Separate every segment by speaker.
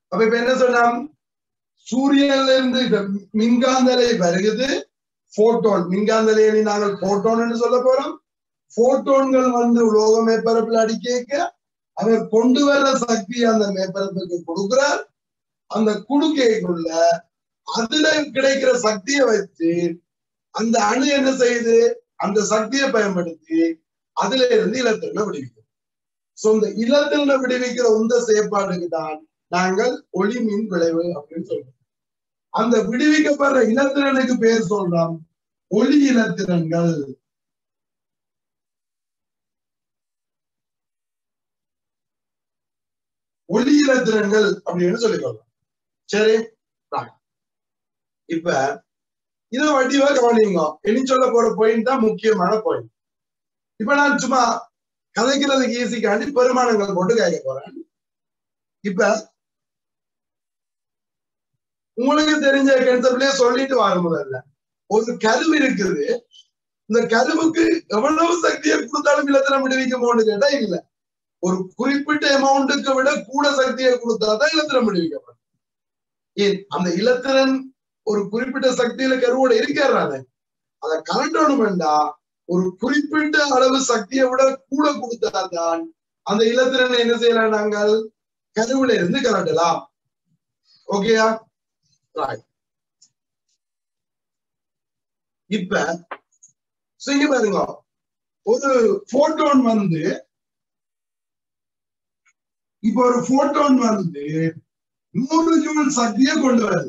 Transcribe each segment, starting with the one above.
Speaker 1: அப்ப இப்ப என்ன சொன்னோம் சூரியன்ல இருந்து இந்த மின்காந்தலை வருகுது போட்டோன் மின்காந்தலையை நாங்கள் போட்டோன் சொல்ல போறோம் போட்டோன்கள் வந்து உலோக மேற்பரப்புல அடிக்க அவர் கொண்டு வர்ற சக்தி அந்த மேற்பரப்புக்கு கொடுக்கிறார் அந்த குடுக்கைக்குள்ள அதுல கிடைக்கிற சக்தியை வச்சு அந்த அணு என்ன செய்யுது அந்த சக்தியை பயன்படுத்தி அதுல இருந்து இலத்திரனை விடுவிக்கும் சோ இந்த இலத்திரனை விடுவிக்கிற உந்த செயற்பாடுக்கு தான் நாங்கள் ஒளி மின் விளைவு அப்படின்னு சொல்றோம் அந்த விடுவிக்கப்படுற இலத்திரனுக்கு பேர் சொல்றோம் ஒளி இலத்திரன்கள் ஒளி இலத்திரன்கள் அப்படின்னு சொல்லிக்கொள்ளலாம் சரி இப்ப இதை வட்டிவா கவனிங்க இனி சொல்ல போற பாயிண்ட் தான் முக்கியமான பாயிண்ட் இப்ப நான் சும்மா கதைக்கிறதுக்கு ஈஸிக்காண்டி பெருமானங்கள் போட்டு கேட்க போறேன் இப்ப உங்களுக்கு தெரிஞ்ச கன்செப்ட்லயே சொல்லிட்டு வர முதல்ல ஒரு கருவு இருக்குது இந்த கருவுக்கு எவ்வளவு சக்தியை கொடுத்தாலும் இலத்திரம் விடுவிக்குமோன்னு கேட்டா இல்ல ஒரு குறிப்பிட்ட அமௌண்ட்டுக்கு விட கூட சக்தியை கொடுத்தாதான் இலத்திரம் விடுவிக்கப்படும் ஏன் அந்த இலத்திரன் ஒரு குறிப்பிட்ட சக்தியில கருவோட இருக்கிறானே அதை கலண்டணும் வேண்டாம் ஒரு குறிப்பிட்ட அளவு சக்தியை விட கூட கொடுத்தாதான் அந்த இலத்திரனை என்ன செய்யலாம் நாங்கள் கருவில இருந்து கலண்டலாம் ஓகேயா இப்ப செய்ய பாருங்க ஒரு போட்டோன் வந்து இப்ப ஒரு போட்டோன் வந்து நூறு ஜூல் சக்தியை கொண்டு வருது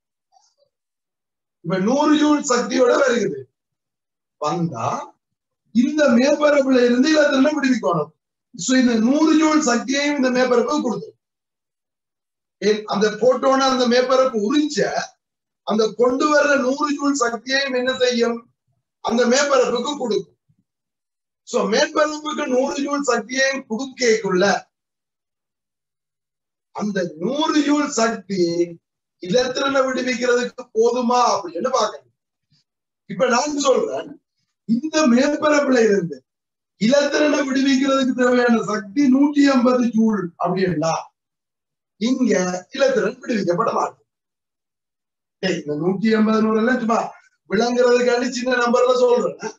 Speaker 1: இப்ப நூறு ஜூல் சக்தியோட வருகிறது வந்தா இந்த மேற்பரப்புல இருந்து இலத்திரனை விடுவிக்கணும் சோ இந்த நூறு ஜூல் சக்தியையும் இந்த மேற்பரப்பு கொடுத்து அந்த போட்டோன அந்த மேற்பரப்பு உறிஞ்ச அந்த கொண்டு வர்ற நூறு ஜூல் சக்தியையும் என்ன செய்யும் அந்த மேற்பரப்புக்கு கொடுக்கும் சோ மேற்பரப்புக்கு நூறு ஜூல் சக்தியையும் கொடுக்கக்குள்ள அந்த நூறு ஜூல் சக்தி இலத்திரனை விடுவிக்கிறதுக்கு போதுமா அப்படின்னு பாக்கணும் இப்ப நான் சொல்றேன் இந்த மேற்பரப்புல இருந்து இலத்திரனை விடுவிக்கிறதுக்கு தேவையான சக்தி நூற்றி ஐம்பது ஜூல் அப்படின்னா இங்க இலத்திரன் விடுவிக்கப்பட மாட்டோம் இந்த நூற்றி ஐம்பது நூறு எல்லாம் சும்மா விளங்குறதுக்காண்டி சின்ன நம்பர்ல சொல்றேன்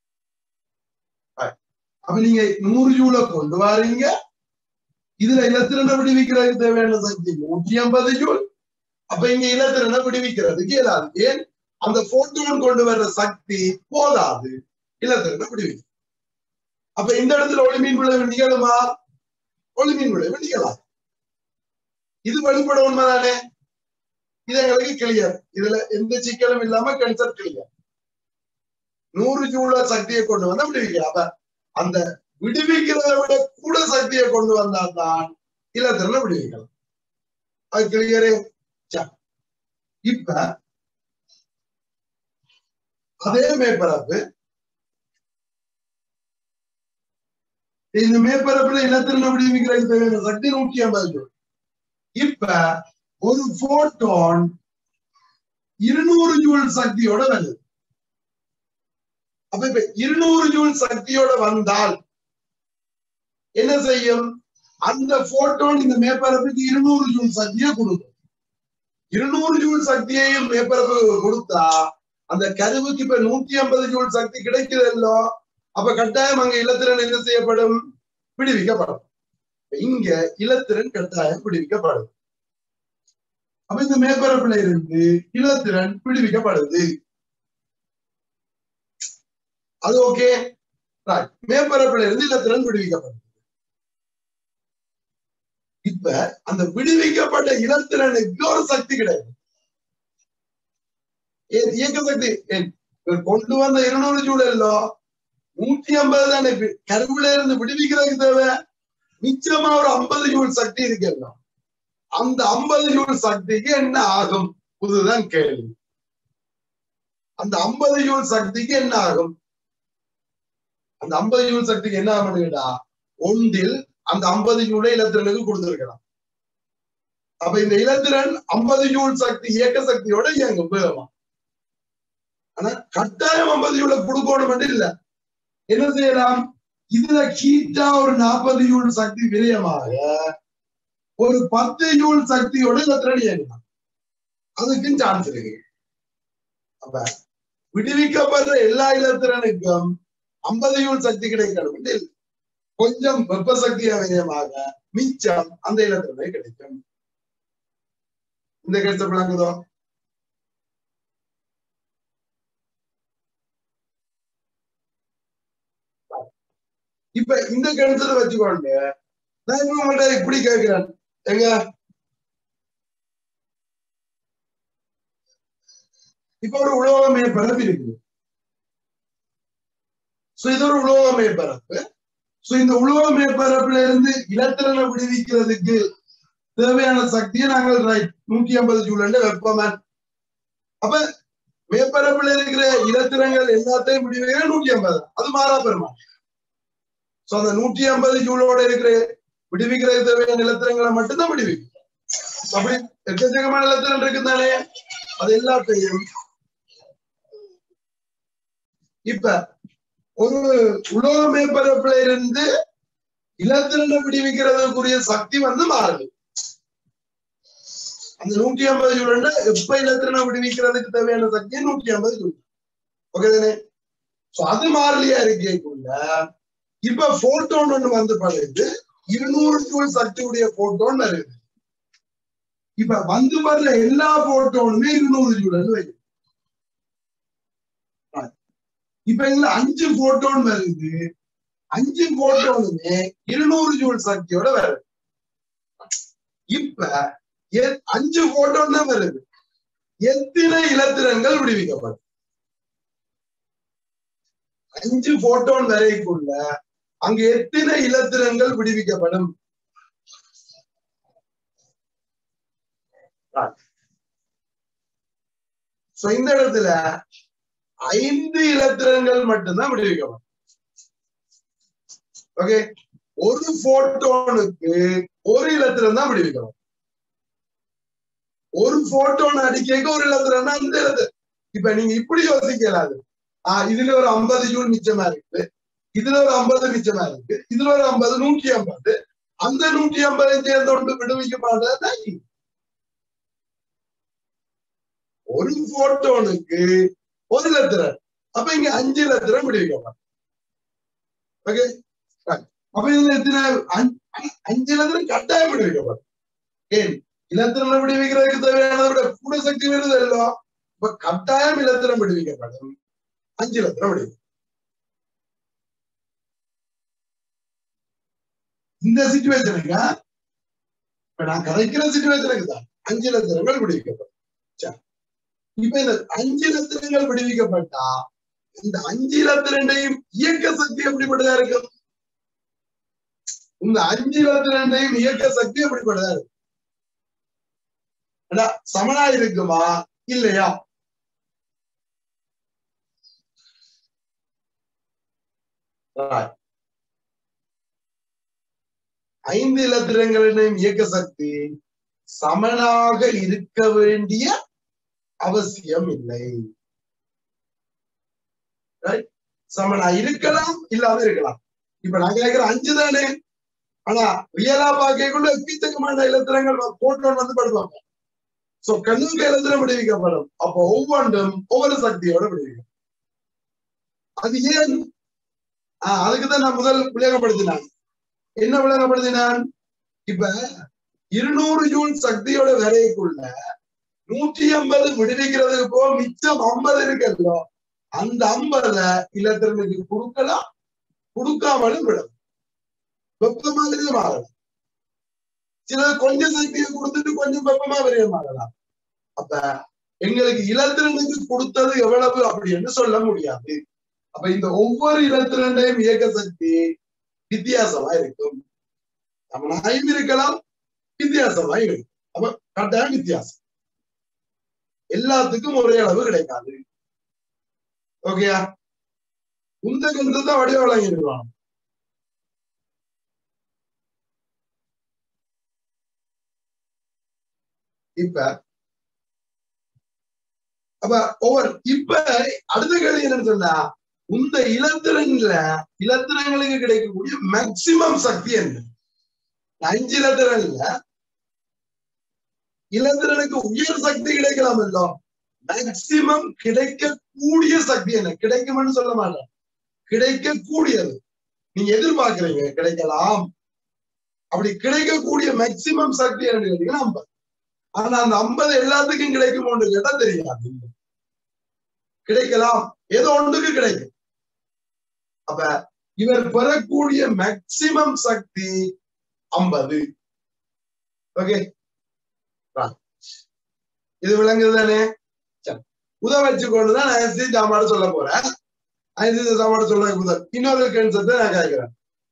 Speaker 1: அப்ப நீங்க நூறு ஜூல கொண்டு வாரீங்க இதுல இலத்திரனை விடுவிக்கிறதுக்கு தேவையான சக்தி நூற்றி ஐம்பது ஜூல் அப்ப இங்க இலத்திரனை விடுவிக்கிறதுக்கு இயலாது ஏன் அந்த போட்டோன் கொண்டு வர்ற சக்தி போதாது இலத்திரனை விடுவிக்கும் அப்ப இந்த இடத்துல ஒளிமீன் விளைவு நிகழுமா ஒளிமீன் விளைவு நிகழாது இது வெளிப்பட உண்மைதானே இது எங்களுக்கு கிளியர் இதுல எந்த சிக்கலும் இல்லாம கன்செப்ட் கிளியர் நூறு ஜூல சக்தியை கொண்டு வந்தா விடுவிக்கலாம் அப்ப அந்த விடுவிக்கிறத விட கூட சக்தியை கொண்டு வந்தா தான் இலத்திரனை விடுவிக்கலாம் அது கிளியரே இப்ப அதே மேற்பரப்பு இந்த மேற்பரப்புல இலத்திரனை விடுவிக்கிறதுக்கு தேவையான சக்தி நூற்றி ஐம்பது ஜூல் இப்ப ஒரு போட்டோன் இருநூறு ஜூல் சக்தியோட வருது அப்ப இப்ப இருநூறு ஜூல் சக்தியோட வந்தால் என்ன செய்யும் அந்த போட்டோன் இந்த மேற்பரப்புக்கு இருநூறு ஜூல் சக்தியை கொடுக்கும் இருநூறு ஜூல் சக்தியையும் மேற்பரப்பு கொடுத்தா அந்த கருவுக்கு இப்ப நூத்தி ஐம்பது ஜூல் சக்தி கிடைக்குதல்லோ அப்ப கட்டாயம் அங்க இலத்திரன் என்ன செய்யப்படும் விடுவிக்கப்படும் இங்க இலத்திரன் கட்டாயம் விடுவிக்கப்படும் அப்ப இந்த மேற்பரப்புல இருந்து இலத்திரன் விடுவிக்கப்படுது அது ஓகே மேற்பரப்புல இருந்து இலத்திரன் விடுவிக்கப்படுது இப்ப அந்த விடுவிக்கப்பட்ட இலத்திரனுக்கு ஒரு சக்தி கிடையாது இயக்க சக்தி கொண்டு வந்த இருநூறு ஜூழல்லோ நூத்தி ஐம்பது தானே கருவுல இருந்து விடுவிக்கிறதுக்கு தேவை நிச்சயமா ஒரு ஐம்பது ஜூல் சக்தி இருக்குல்ல அந்த ஐம்பது ஜூல் சக்திக்கு என்ன ஆகும் புதுதான் கேள்வி அந்த ஐம்பது ஜூல் சக்திக்கு என்ன ஆகும் அந்த ஐம்பது ஜூல் சக்திக்கு என்ன ஆகும் கேட்டா ஒன்றில் அந்த ஐம்பது ஜூலை இலத்திரனுக்கு கொடுத்திருக்கலாம் அப்ப இந்த இலத்திரன் ஐம்பது ஜூல் சக்தி இயக்க சக்தியோட இயங்கும் வேகமா ஆனா கட்டாயம் ஐம்பது ஜூலை கொடுக்கணும் இல்ல என்ன செய்யலாம் இதுல ஹீட்டா ஒரு நாற்பது யூனிட் சக்தி விரயமாக ஒரு பத்து யூல் சக்தியோட இலத்திரன் இயங்கலாம் அதுக்கும் சான்ஸ் இருக்கு அப்ப விடுவிக்கப்படுற எல்லா இலத்திரனுக்கும் ஐம்பது யூல் சக்தி கிடைக்கணும் இல்லை. கொஞ்சம் வெப்ப சக்தி அவயமாக மிச்சம் அந்த இலத்திரனை கிடைக்கும் இந்த கருத்தை விளங்குதோ இப்ப இந்த கருத்தை வச்சுக்கோங்க நான் இப்ப உங்கள்ட்ட இப்படி கேட்கிறேன் எங்க இப்ப ஒரு உலோக மேற்பரப்பு இருக்குது சோ இது ஒரு உலோக மேற்பரப்பு சோ இந்த உலோக மேற்பரப்புல இருந்து இலத்திரனை விடுவிக்கிறதுக்கு தேவையான சக்தியை நாங்கள் ரைட் நூற்றி ஐம்பது ஜூலண்ட வெப்பமேன் அப்ப மேற்பரப்புல இருக்கிற இலத்திரங்கள் எல்லாத்தையும் விடுவிக்கிற நூற்றி ஐம்பது அது மாறா பெருமா சோ அந்த நூற்றி ஐம்பது ஜூலோட இருக்கிற விடுவிக்கிறதுக்கு தேவையான நிலத்திரங்களை மட்டும்தான் விடுவிக்கும் அப்படி எக்கச்சக்கமான நிலத்திரம் இருக்குதானே அது எல்லாத்தையும் இப்ப ஒரு உலோக மேற்பரப்புல இருந்து இலத்திரனை விடுவிக்கிறதுக்குரிய சக்தி வந்து மாறுது அந்த நூற்றி ஐம்பது ஜூலண்ட எப்ப இலத்திரனை விடுவிக்கிறதுக்கு தேவையான சக்தி நூற்றி ஐம்பது ஜூல் ஓகே தானே சோ அது மாறலியா இருக்கேக்குள்ள இப்ப போட்டோன் ஒண்ணு வந்து படுது இருநூறு ஜூல் சக்தியுடைய போட்டோன் வருது இப்ப வந்து வர்ற எல்லா போட்டோனுமே இருநூறு ஜூலன்னு வைக்கும் இப்ப இதுல அஞ்சு போட்டோன் வருது அஞ்சு போட்டோனுமே இருநூறு ஜூல் சக்தியோட வருது இப்ப எ- அஞ்சு போட்டோன் தான் வருது எத்தனை இலத்திரங்கள் விடுவிக்கப்படும் அஞ்சு போட்டோன் வரைக்குள்ள அங்க எத்தனை இலத்திரங்கள் விடுவிக்கப்படும் So, இந்த இடத்துல ஐந்து இலத்திரங்கள் மட்டும்தான் விடுவிக்கப்படும் ஓகே ஒரு போட்டோனுக்கு ஒரு இலத்திரம் தான் விடுவிக்கப்படும் ஒரு போட்டோன் அடிக்க ஒரு இலத்திரம்னா அந்த இலத்திரம் இப்ப நீங்க இப்படி யோசிக்கலாது ஆஹ் இதுல ஒரு ஐம்பது ஜூல் மிச்சமா இருக்கு இதுல ஒரு ஐம்பது மிச்சமா இருக்கு இதுல ஒரு ஐம்பது நூற்றி ஐம்பது அந்த நூற்றி ஐம்பதை சேர்ந்து கொண்டு விடுவிக்க மாட்டேன் ஒரு போட்டோனுக்கு ஒரு லத்திரன் அப்ப இங்க அஞ்சு லத்திரம் விடுவிக்கப்படும் ஓகே அப்ப இதுல எத்தனை அஞ்சு- அஞ்சு லத்திரம் கட்டாயம் விடுவிக்கப்படும் ஏன் இலத்திரம் விடுவிக்கிறதுக்கு தேவையானதை விட கூட சக்தி வருதல்லோ இப்ப கட்டாயம் இலத்திரம் விடுவிக்கப்படும் அஞ்சு லத்திரம் விடுவிக்கும் இந்த சிச்சுவேஷனுக்கு இப்ப நான் கதைக்கிற சிச்சுவேஷனுக்கு தான் அஞ்சு லத்திரங்கள் விடுவிக்கப்படும் சரி. இப்ப இந்த அஞ்சு லத்திரங்கள் விடுவிக்கப்பட்டா இந்த அஞ்சு லத்திரண்டையும் இயக்க சக்தி எப்படிப்பட்டதா இருக்கும் இந்த அஞ்சு லத்திரண்டையும் இயக்க சக்தி எப்படிப்பட்டதா இருக்கும் ஆனா, சமனா இருக்குமா இல்லையா Right. ஐந்து இலத்திரங்களின் இயக்க சக்தி சமனாக இருக்க வேண்டிய அவசியம் இல்லை Right? சமனா இருக்கலாம் இல்லாம இருக்கலாம் இப்ப நான் கேட்கிற அஞ்சு தானே ஆனா ரியலா பார்க்கக்குள்ள எக்கச்சக்கமான இலத்திரங்கள் போட்டோன்னு வந்து படுவாங்க சோ கண்ணுக்கு இலத்திரம் விடுவிக்கப்படும் அப்போ ஒவ்வொன்றும் ஒவ்வொரு சக்தியோட விடுவிக்கும் அது ஏன் ஆஹ் அதுக்குதான் நான் முதல் விளங்கப்படுத்தினான் என்ன விளங்கப்படுத்தினான் இப்ப இருநூறு ஜூல் சக்தியோட வரைக்குள்ள நூற்றி ஐம்பது விடுவிக்கிறதுக்கு போ மிச்சம் ஐம்பது இருக்கല്ലോ அந்த ஐம்பதுல இலத்திரனுக்கு கொடுக்கலாம் கொடுக்காமலும் விடும் வெப்பமா மாறலாம் சில கொஞ்சம் சக்தியை கொடுத்துட்டு கொஞ்சம் வெப்பமா விரயமாகலாம் அப்ப எங்களுக்கு இலத்திரனுக்கு கொடுத்தது எவ்வளவு அப்படின்னு சொல்ல முடியாது அப்ப இந்த ஒவ்வொரு இலத்திரண்டையும் இயக்க சக்தி வித்தியாசமா இருக்கும் சமனாயும் இருக்கலாம் வித்தியாசமா இருக்கும் அப்ப கட்டாயம் வித்தியாசம் எல்லாத்துக்கும் ஒரே அளவு கிடைக்காது ஓகேயா உந்த கருத்து தான் வடிவ வழங்கியிருக்கலாம் இப்ப அப்ப ஒவ்வொரு இப்ப அடுத்த கேள்வி என்னன்னு சொன்னா இந்த இலத்திரன்ல இலத்திரங்களுக்கு கிடைக்கக்கூடிய மேக்சிமம் சக்தி என்ன அஞ்சு இலத்திரன்ல இலத்திரனுக்கு உயர் சக்தி கிடைக்கலாம் இல்லோ மேக்சிமம் கிடைக்கக்கூடிய சக்தி என்ன கிடைக்கும்னு சொல்ல மாட்டேன் கிடைக்கக்கூடியது நீங்க எதிர்பார்க்கிறீங்க கிடைக்கலாம் அப்படி கிடைக்கக்கூடிய மேக்சிமம் சக்தி என்ன கேட்டீங்கன்னா ஐம்பது ஆனா அந்த ஐம்பது எல்லாத்துக்கும் கிடைக்குமோன்னு கேட்டா தெரியாது கிடைக்கலாம் ஏதோ ஒன்றுக்கு கிடைக்கும் அப்ப இவர் பெறக்கூடிய மேக்சிமம் சக்தி ஐம்பது ஓகே இது விளங்குது தானே உத வச்சுக்கொண்டுதான் நான் எஸ்டி சாப்பாடு சொல்ல போறேன் ஐந்து சாப்பாடு சொல்ல முதல் இன்னொரு கன்செப்ட் நான் கேட்கிறேன்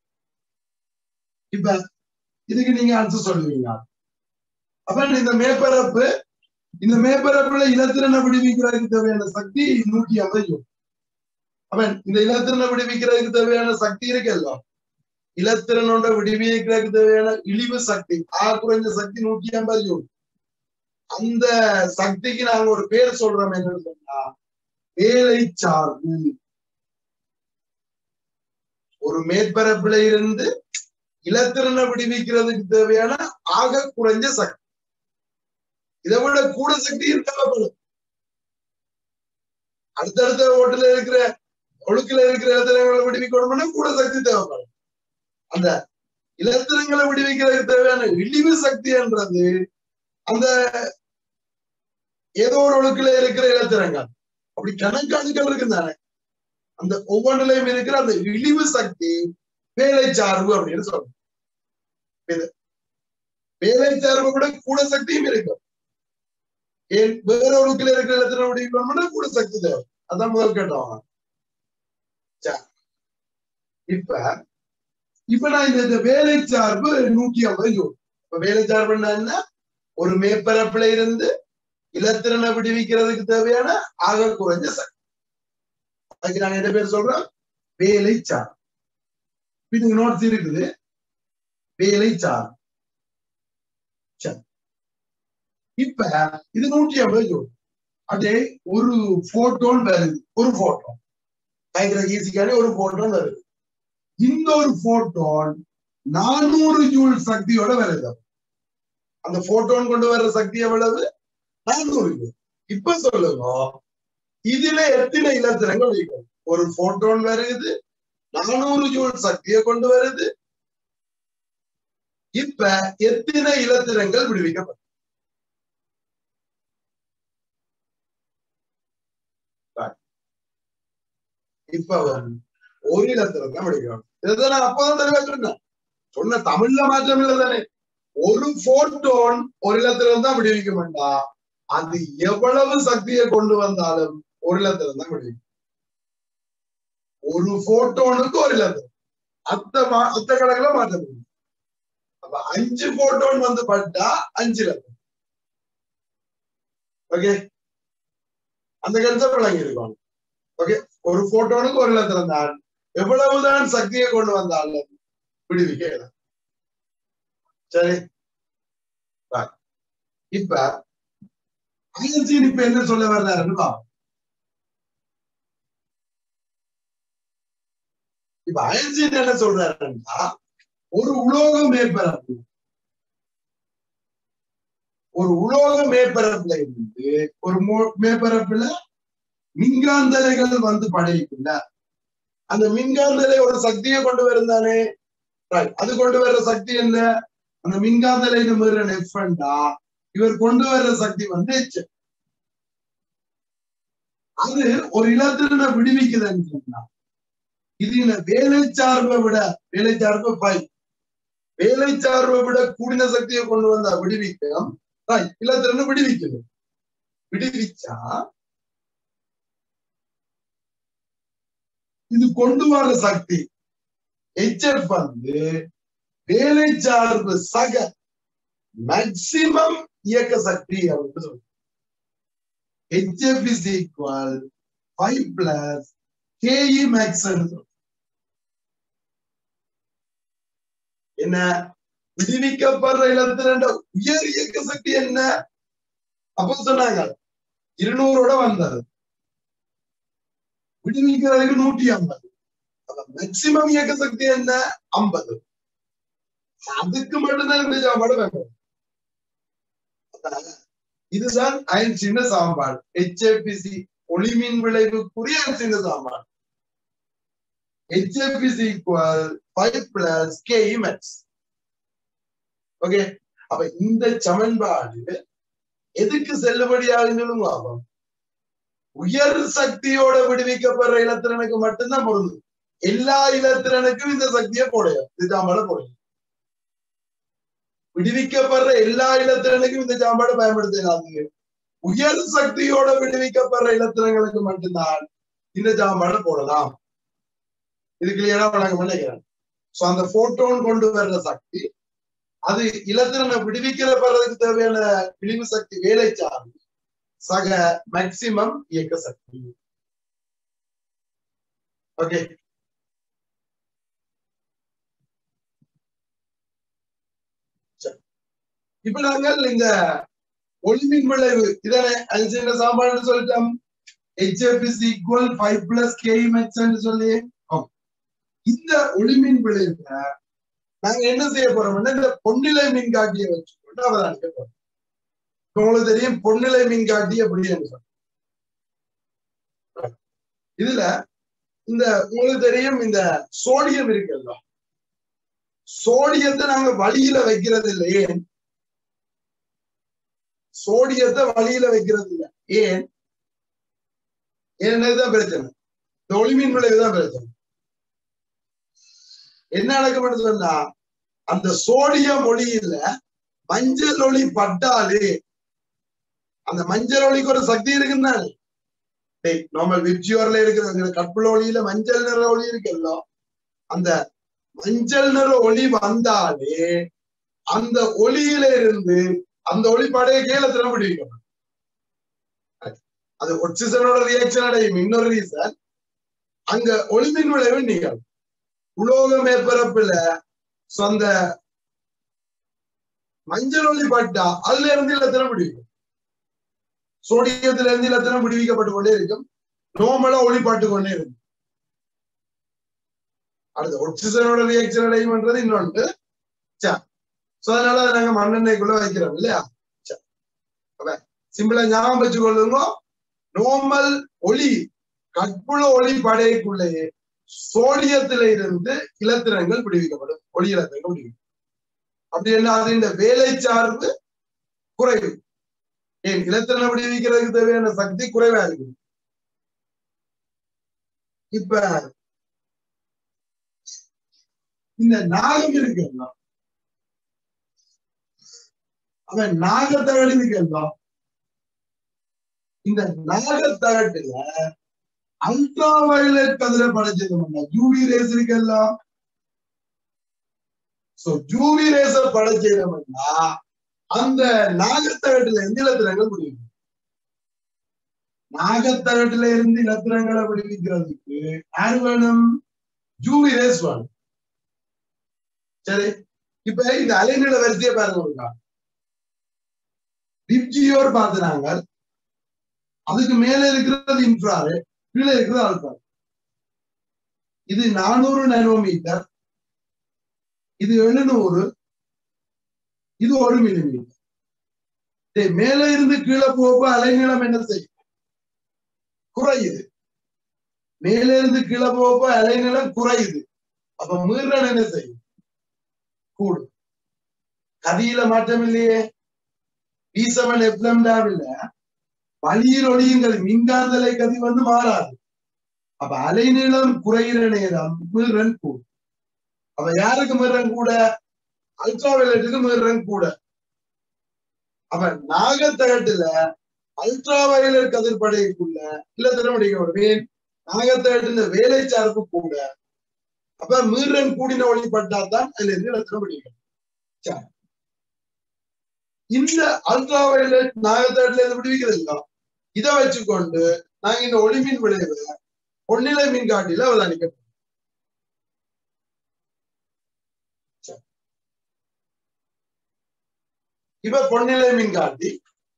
Speaker 1: இப்ப இதுக்கு நீங்க ஆன்சர் சொல்லுவீங்க அப்ப இந்த மேற்பரப்பு இந்த மேற்பரப்புல இலத்திரனை விடுவிக்கிறதுக்கு தேவையான சக்தி நூற்றி ஐம்பது அவன் இந்த இலத்திரனை விடுவிக்கிறதுக்கு தேவையான சக்தி இருக்குல்ல இலத்திரனோட விடுவிக்கிறதுக்கு தேவையான இழிவு சக்தி ஆ குறைஞ்ச சக்தி நூற்றி ஐம்பது யூன் அந்த சக்திக்கு நாங்க ஒரு பேர் சொல்றோம் என்னன்னு சொன்னா வேலை சார்பு ஒரு மேற்பரப்புல இருந்து இலத்திரனை விடுவிக்கிறதுக்கு தேவையான ஆக குறைஞ்ச சக்தி இதை விட கூட சக்தி தேவைப்படும் அடுத்தடுத்த ஓட்டுல இருக்கிற ஒழுக்குல இருக்கிற இலத்திரங்களை விடுவிக்கணும்னா கூட சக்தி தேவைப்படும் அந்த இலத்திரங்களை விடுவிக்கிறதுக்கு தேவையான இழிவு சக்தின்றது அந்த ஏதோ ஒரு ஒழுக்குல இருக்கிற இலத்திரங்கள் அப்படி கணக்காணுக்கள் இருக்கு தானே அந்த ஒவ்வொன்றிலையும் இருக்கிற அந்த இழிவு சக்தி வேலை சார்பு அப்படின்னு சொல்றோம் வேலை சார்பு கூட கூட சக்தியும் இருக்கும் ஏன் வேற ஒழுக்குல இருக்கிற இடத்துல முடிக்கணும்னா கூட சக்தி தேவை அதான் முதல் கேட்டோம் இப்ப இப்ப நான் இந்த வேலை சார்பு நூற்றி ஐம்பது ஜூன் இப்ப வேலை சார்புன்னா என்ன ஒரு மேற்பரப்புல இருந்து இலத்திரனை விடுவிக்கிறதுக்கு தேவையான ஆக குறைஞ்ச சக்தி அதுக்கு நாங்க என்ன பேர் சொல்றோம் வேலை சார் இதுக்கு நோட்ஸ் இருக்குது வேலை சார் இப்ப இது நூற்றி ஐம்பது ஜூன் அதே ஒரு போட்டோன் வருது ஒரு போட்டோ பயங்கர ஈஸிக்கான ஒரு போட்டோன் வருது இந்த ஒரு போட்டோன் நானூறு ஜூல் சக்தியோட வருது அந்த போட்டோன் கொண்டு வர்ற சக்தி எவ்வளவு நானூறு ஜூல் இப்ப சொல்லுங்க இதுல எத்தனை இலத்திரங்கள் இருக்கும் ஒரு போட்டோன் வருது நானூறு ஜூல் சக்தியை கொண்டு வருது இப்ப எத்தனை இலத்திரங்கள் விடுவிக்கப்படும் இப்ப ஒரு இலத்திரம் தான் விடுவிக்கணும் இதை நான் அப்பதான் தெளிவா சொன்னேன் சொன்ன தமிழ்ல மாற்றம் இல்லை தானே ஒரு போட்டோன் ஒரு இலத்திரம் தான் விடுவிக்க வேண்டாம் அது எவ்வளவு சக்தியை கொண்டு வந்தாலும் ஒரு இலத்திரம் தான் விடுவிக்கும் ஒரு போட்டோனுக்கு ஒரு இலத்திரம் அத்த மா அத்த கணக்குல மாற்ற முடியும் அப்ப அஞ்சு போட்டோன் வந்து பட்டா அஞ்சு இலத்திரம் ஓகே அந்த கன்செப்ட் விளங்கி இருக்கும் ஓகே ஒரு போட்டோனுக்கு ஒரு இலத்திரம் தான் எவ்வளவுதான் சக்தியை கொண்டு வந்தாலும் விடுவிக்க இடம் சரி இப்ப ஐஎன்சின் இப்ப என்ன சொல்ல வர்றாருன்னு பாப்போம் இப்ப ஐஎன்சின் என்ன சொல்றாருன்னா ஒரு உலோக மேற்பரப்பு ஒரு உலோக மேற்பரப்புல இருந்து ஒரு மேற்பரப்புல மின்காந்தலைகள் வந்து படைக்குள்ள அந்த மின்காந்தலை ஒரு சக்தியை கொண்டு வரும் தானே அது கொண்டு வர்ற சக்தி என்ன அந்த மின்காந்தலை மீற நெஃபண்டா இவர் கொண்டு வர்ற சக்தி வந்து எச் அது ஒரு இலத்திரனை விடுவிக்குதுன்னு சொன்னா இது வேலை சார்பை விட வேலை சார்பு பை வேலை சார்பை விட கூடின சக்தியை கொண்டு வந்தா விடுவிக்கும் இலத்திரனை விடுவிக்குது விடுவிச்சா இது கொண்டு வர சக்தி ஹெச்எஃப் வந்து வேலை சார்பு சக மேக்சிமம் இயக்க சக்தி அப்படின்னு சொல்லுவோம் h f is equal five plus K E max என்ன விடுவிக்கப்படுற இலத்திரண்ட உயர் இயக்க சக்தி என்ன அப்ப சொன்னாங்க இருநூறோட வந்தது விடுவிக்கிறதுக்கு நூற்றி ஐம்பது மேக்சிமம் இயக்க சக்தி என்ன ஐம்பது அதுக்கு மட்டும்தான் இந்த சாப்பாடு வேண்டும் இதுதான் ஐன்ஸ்டீன் சாம்பாடு ஹெச்ஏபிசி ஒளிமின் விளைவுக்குரிய ஐன்ஸ்டீன் சாம்பாடு ஹெச்ஏபிசி equal five plus K E max okay அப்ப இந்த சமன்பாடு எதுக்கு செல்லுபடியாகுன்னு ஆகும் உயர் சக்தியோட விடுவிக்கப்படுற இலத்திரனுக்கு மட்டும்தான் பொருந்தும் எல்லா இலத்திரனுக்கும் இந்த சக்தியை போடையும் இது சாம்பாட போடையும் விடுவிக்கப்படுற எல்லா இலத்திரனுக்கும் இந்த சாம்பாடு பயன்படுத்தினாங்க உயர் சக்தியோட விடுவிக்கப்படுற இலத்திரங்களுக்கு மட்டும்தான் இந்த சாம்பாடு போடலாம் இது கிளியரா வழங்க நினைக்கிறேன் சோ அந்த போட்டோன் கொண்டு வர்ற சக்தி அது இலத்திரனை விடுவிக்கிற படுறதுக்கு தேவையான விழிவு சக்தி வேலை சார்ந்து சக மேக்சிமம் இயக்க சக்தி ஓகே இப்ப நாங்கள் இந்த ஒளிமின் விளைவு இதனை அஞ்சு சாப்பாடு சொல்லிட்டோம் HF is equal 5 plus K max சொல்லி இந்த ஒளிமின் விளைவுல நாங்க என்ன செய்ய போறோம்னா இந்த பொன்னிலை மின்காட்டியை வச்சுக்கொண்டு அவதானிக்க போறோம் உங்களுக்கு தெரியும் பொன்னிலை மின்காட்டி அப்படின்னு சொல்றோம் இதுல இந்த உங்களுக்கு தெரியும் இந்த சோடியம் இருக்குல்ல சோடியத்தை நாங்க வழியில வைக்கிறது இல்லை ஏன் சோடியத்தை வழியில வைக்கிறது இல்லை ஏன் என்னதான் பிரச்சனை இந்த ஒளிமின் விளைவுதான் பிரச்சனை என்ன நடக்கும் சொன்னா அந்த சோடியம் ஒளியில மஞ்சள் ஒளி பட்டாலே அந்த மஞ்சள் ஒளிக்கு ஒரு சக்தி இருக்குன்னாலே நார்மல் விப்ஜியோர்ல இருக்கிற கற்புல ஒளியில மஞ்சள் நிற ஒளி இருக்குல்ல அந்த மஞ்சள் நிற ஒளி வந்தாலே அந்த ஒளியில இருந்து அந்த ஒளி படைய கீழே திறம்பு விடுவிக்கப்படும் அது ஒட்சிசனோட ரியாக்ஷன் அடையும் இன்னொரு ரீசன் அங்க ஒளிமின் விளைவு நிகழும் உலோக மேற்பரப்புல சொந்த மஞ்சள் ஒளி பட்டா அதுல இருந்து இலத்திரம் விடுவிக்கும் சோடியத்துல இருந்து இலத்திரம் விடுவிக்கப்பட்டு கொண்டே இருக்கும் நோமலா ஒளி பாட்டு கொண்டே இருக்கும் அடுத்து ஒட்சிசனோட ரியாக்ஷன் அடையும்ன்றது இன்னொன்று சோ அதனால அதை நாங்க மண்ணெண்ணெய்க்குள்ள வைக்கிறோம் இல்லையா சிம்பிளா ஞாபகம் வச்சுக்கொள்ளுங்க நோமல் ஒளி கற்புல ஒளி படையக்குள்ளேயே சோடியத்தில இருந்து இலத்திரங்கள் விடுவிக்கப்படும் ஒளி இலத்திரங்கள் விடுவிக்கும் அப்படி என்ன அது இந்த வேலை சார்பு குறைவு ஏன் இலத்திரனை விடுவிக்கிறதுக்கு தேவையான சக்தி குறைவா இருக்கு இப்ப இந்த நாகம் இருக்குல்ல அவன் நாகத்தகடு இருக்குல்ல இந்த நாகத்தகட்டுல அல்ட்ரா வயலட் கதிரை படைச்சது யூவி ரேஸ் இருக்குல்லாம் சோ யூவி ரேஸ படைச்சதுன்னா அந்த நாகத்தகட்டுல இருந்து இலத்திரங்கள் விடுவிக்கும் நாகத்தகட்டுல இருந்து இலத்திரங்களை விடுவிக்கிறதுக்கு யார் வேணும் யூவி ரேஸ் வேணும் சரி இப்ப இந்த அலைநில வரிசையை பாருங்க டிப்ஜியோர் பார்த்துனாங்க அதுக்கு மேல இருக்கிறது இன்ஃப்ராரு கீழே இருக்கிறது ஆல்பா இது நானூறு நானோமீட்டர் இது எழுநூறு இது ஒரு மில்லிமீட்டர் மேல இருந்து கீழே போக அலைநீளம் என்ன செய்யும் குறையுது மேல இருந்து கீழே போக அலைநீளம் குறையுது அப்ப மீறன் என்ன செய்யும் கூடும் கதியில மாற்றம் இல்லையே பீசவன் எப்ளம் இல்ல வழியில் ஒளியுங்கள் மின்காந்தலை கதி வந்து மாறாது அப்ப அலைநீளம் குறைகிற நேரம் மீறன் கூடும் அப்ப யாருக்கு மீறன் கூட அல்ட்ரா வயலட்டுக்கு மீறன் கூட அப்ப நாகத்தகட்டுல அல்ட்ரா வயலட் கதிர்படைக்குள்ள இல்ல திறமடிக்க நாகத்தகட்டுல வேலை சார்பு கூட அப்ப மீறன் கூடின ஒளிப்பட்டா தான் அதுல இருந்து இலத்திரம் பிடிக்கும் இந்த அல்ட்ரா வயலட் நாகத்தகட்டுல இருந்து விடுவிக்கிறது இல்லை இதை வச்சுக்கொண்டு நாங்க இந்த ஒளிமின் விளைவு பொன்னிலை மின்காட்டியில அவதானிக்க இப்ப பொன்னிலை மின்காட்டி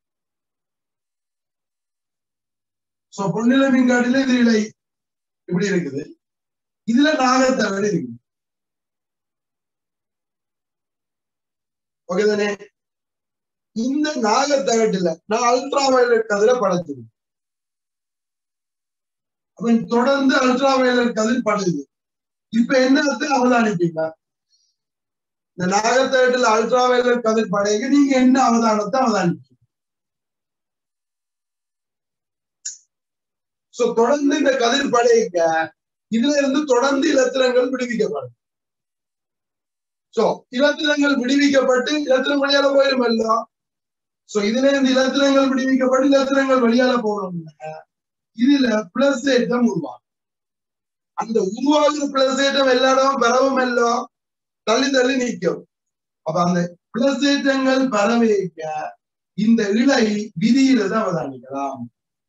Speaker 1: சோ பொன்னிலை மின்காட்டில இது இலை இப்படி இருக்குது இதுல நாகத்தகடு இருக்குது ஓகே தானே இந்த நாகத்தகட்டுல நான் அல்ட்ரா வயலட் கதிரை படைச்சிருக்கேன் அப்ப தொடர்ந்து அல்ட்ரா வயலட் கதிர் படுது இப்ப என்னத்தை அவதானிப்பீங்க இந்த நாகத்தகட்டுல அல்ட்ரா வயலட் கதிர் படைக்க நீங்க என்ன அவதானத்தை அவதானிப்பீங்க சோ தொடர்ந்து இந்த கதிர் படைக்க இதுல இருந்து தொடர்ந்து இலத்திரங்கள் விடுவிக்கப்படும் சோ இலத்திரங்கள் விடுவிக்கப்பட்டு இலத்திரம் வழியால போயிடும் எல்லாம் சோ இதுல இருந்து இலத்திரங்கள் விடுவிக்கப்பட்டு இலத்திரங்கள் வழியால போகணும்னா இதுல பிளஸ் ஏற்றம் உருவாகும் அந்த உருவாகுற பிளஸ் ஏற்றம் எல்லா இடமும் பரவும் எல்லாம் தள்ளி தள்ளி நிற்கும் அப்ப அந்த பிளஸ் ஏற்றங்கள் பரவிக்க இந்த இலை விதியில தான் அவதானிக்கலாம்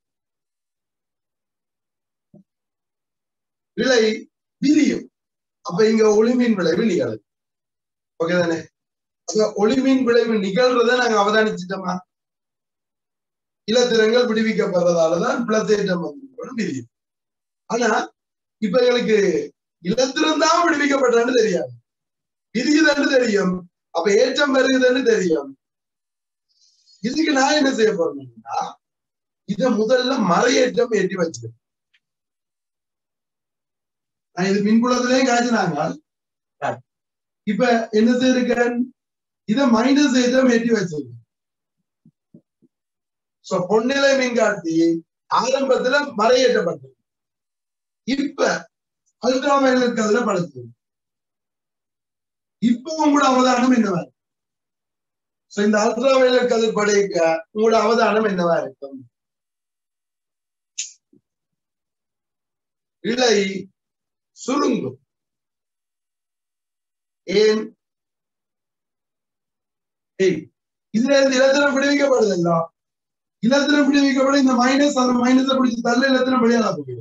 Speaker 1: விலை விரியும் அப்ப இங்க ஒளிமின் விளைவு நிகழும் ஓகே தானே அப்ப ஒளிமின் விளைவு நிகழ்றத நாங்க அவதானிச்சிட்டோமா இலத்திரங்கள் விடுவிக்கப்படுறதாலதான் பிளத்தேற்றம் வந்து விரியும் ஆனா இப்ப எங்களுக்கு இலத்திரம் தான் விடுவிக்கப்பட்டன்னு தெரியாது விரியுதுன்னு தெரியும் அப்ப ஏற்றம் வருகுதுன்னு தெரியும் இதுக்கு நான் என்ன செய்ய போறேன்னா இத முதல்ல மறையேற்றம் ஏற்றி வச்சிருக்கேன் நான் இது மின்புலத்திலேயே காய்ச்சினாங்க இப்ப என்ன செய்யிருக்கேன் இத மைனஸ் ஏற்றம் ஏற்றி வச்சிருக்கேன் சோ பொன்னிலை மின்காட்டி ஆரம்பத்துல மறையேற்றப்பட்டது இப்ப அல்ட்ரா வயலட் கதிர படுத்து இப்ப உங்களோட அவதானம் என்னவா இருக்கும் சோ இந்த அல்ட்ரா வயலட் கதிர் படைக்க உங்களோட அவதானம் என்னவா இருக்கும் இலை சுருங்கும் ஏன் இதுல இருந்து இலத்திரம் விடுவிக்கப்படுதல்ல இலத்திரம் விடுவிக்கப்பட இந்த மைனஸ் அந்த மைனஸை பிடிச்சி தள்ள இலத்திரம் வெளியால போயிடும்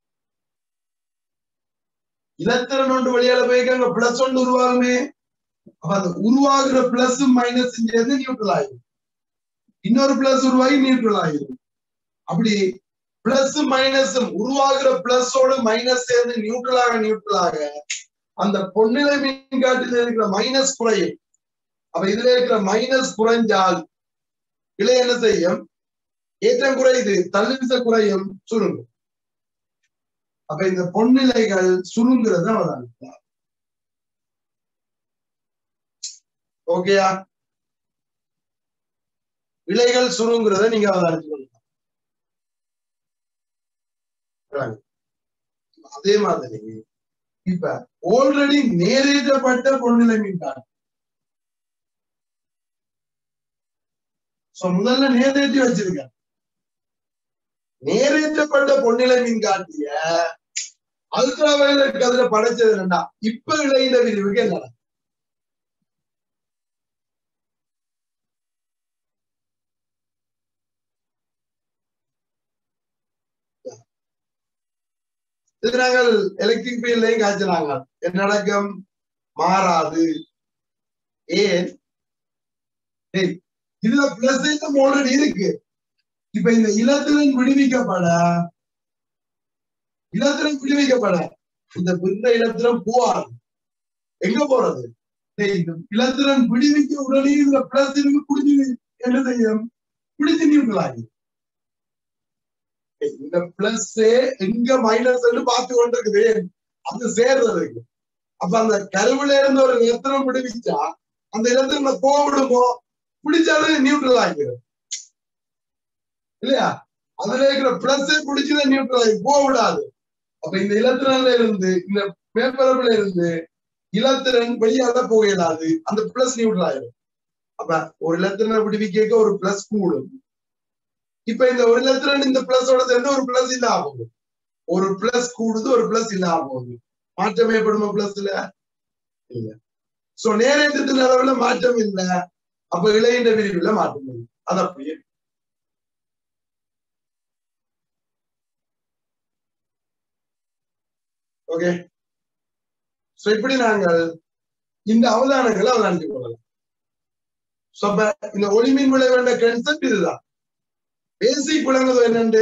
Speaker 1: இலத்திரன் ஒன்று வெளியால போய்க்க அங்க பிளஸ் ஒன்று உருவாகுமே அப்ப அந்த உருவாகுற பிளஸ் மைனஸ் சேர்ந்து நியூட்ரல் ஆயிடும் இன்னொரு பிளஸ் உருவாகி நியூட்ரல் ஆகிடும் அப்படி பிளஸ் மைனஸும் உருவாகிற பிளஸோட மைனஸ் சேர்ந்து நியூட்ரலாக நியூட்ரலாக அந்த பொன்னிலை மின்காட்டில இருக்கிற மைனஸ் குறையும் அப்ப இதுல இருக்கிற மைனஸ் குறைஞ்சால் இலை என்ன செய்யும் ஏற்றம் குறையுது தள்ளிச குறையும் சுருங்கும் அப்ப இந்த பொன்னிலைகள் சுருங்குறத அவதானித்தார் ஓகேயா இலைகள் சுருங்குறத நீங்க அவதானிச்சு கொள்ளலாம் அதே மாதிரி இப்ப ஆல்ரெடி நேரேற்றப்பட்ட பொன்னிலை மின்காட்டி சோ முதல்ல நேரேற்றி வச்சிருக்கேன் நேரேற்றப்பட்ட பொன்னிலை மின்காட்டிய அல்ட்ரா வயலட் கதிர படைச்சது என்னடா இப்ப இளையில விரிவுக்கு என்ன இது நாங்கள் எலக்ட்ரிக் ஃபீல்ட்லையும் காய்ச்சினாங்க என்ன நடக்கும் மாறாது ஏன் இதுல பிளஸ் ஐட்டம் ஆல்ரெடி இருக்கு இப்ப இந்த இலத்திரன் விடுவிக்கப்பட இலத்திரம் விடுவிக்கப்பட இந்த இந்த இலத்திரம் போவாது எங்க போறது இலத்திரன் விடுவிக்க உடனே இதுல பிளஸ் இருக்கு குடிச்சு என்ன செய்யும் குடிச்சு நியூட்ரலாகி இந்த பிளஸ் எங்க மைனஸ் பார்த்து கொண்டிருக்குது அது சேர்றதுக்கு அப்ப அந்த கருவில இருந்து ஒரு இலத்திரம் விடுவிச்சா அந்த இலத்திரம் கோவிடுமோ பிடிச்சாலும் நியூட்ரல் ஆகிடும் இல்லையா அதுல இருக்கிற பிளஸ் பிடிச்சதை நியூட்ரல் ஆகி போக விடாது அப்ப இந்த இலத்திரன்ல இருந்து இந்த மேற்பரப்புல இருந்து இலத்திரன் வெளியால போக இயலாது அந்த பிளஸ் நியூட்ரல் ஆயிடும் அப்ப ஒரு இலத்திரனை விடுவிக்க ஒரு பிளஸ் கூடும் இப்ப இந்த ஒரு இலத்திரன் இந்த பிளஸோட சேர்ந்து ஒரு பிளஸ் இல்லாம போகுது ஒரு பிளஸ் கூடுது ஒரு பிளஸ் இல்லாம போகுது மாற்றம் ஏற்படுமா பிளஸ்ல இல்ல சோ நேரத்தின் அளவுல மாற்றம் இல்ல அப்ப இளைய விரிவுல மாற்றம் இல்லை அது அப்படியே ஓகே சோ இப்படி நாங்கள் இந்த அவதானங்களை அவதானித்துக் கொள்ளலாம் சோ அப்ப இந்த ஒளிமின் விளைவுன்ற கன்செப்ட் இதுதான் பேசிக் விளங்குது என்னண்டு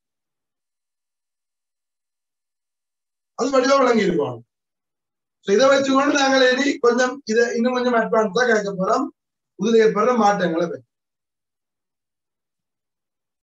Speaker 1: அது வடிவா விளங்கி இருக்கணும் சோ இதை வச்சுக்கொண்டு நாங்கள் இனி கொஞ்சம் இதை இன்னும் கொஞ்சம் அட்வான்ஸா கேட்க போறோம் இதுல ஏற்படுற மாற்றங்களை பற்றி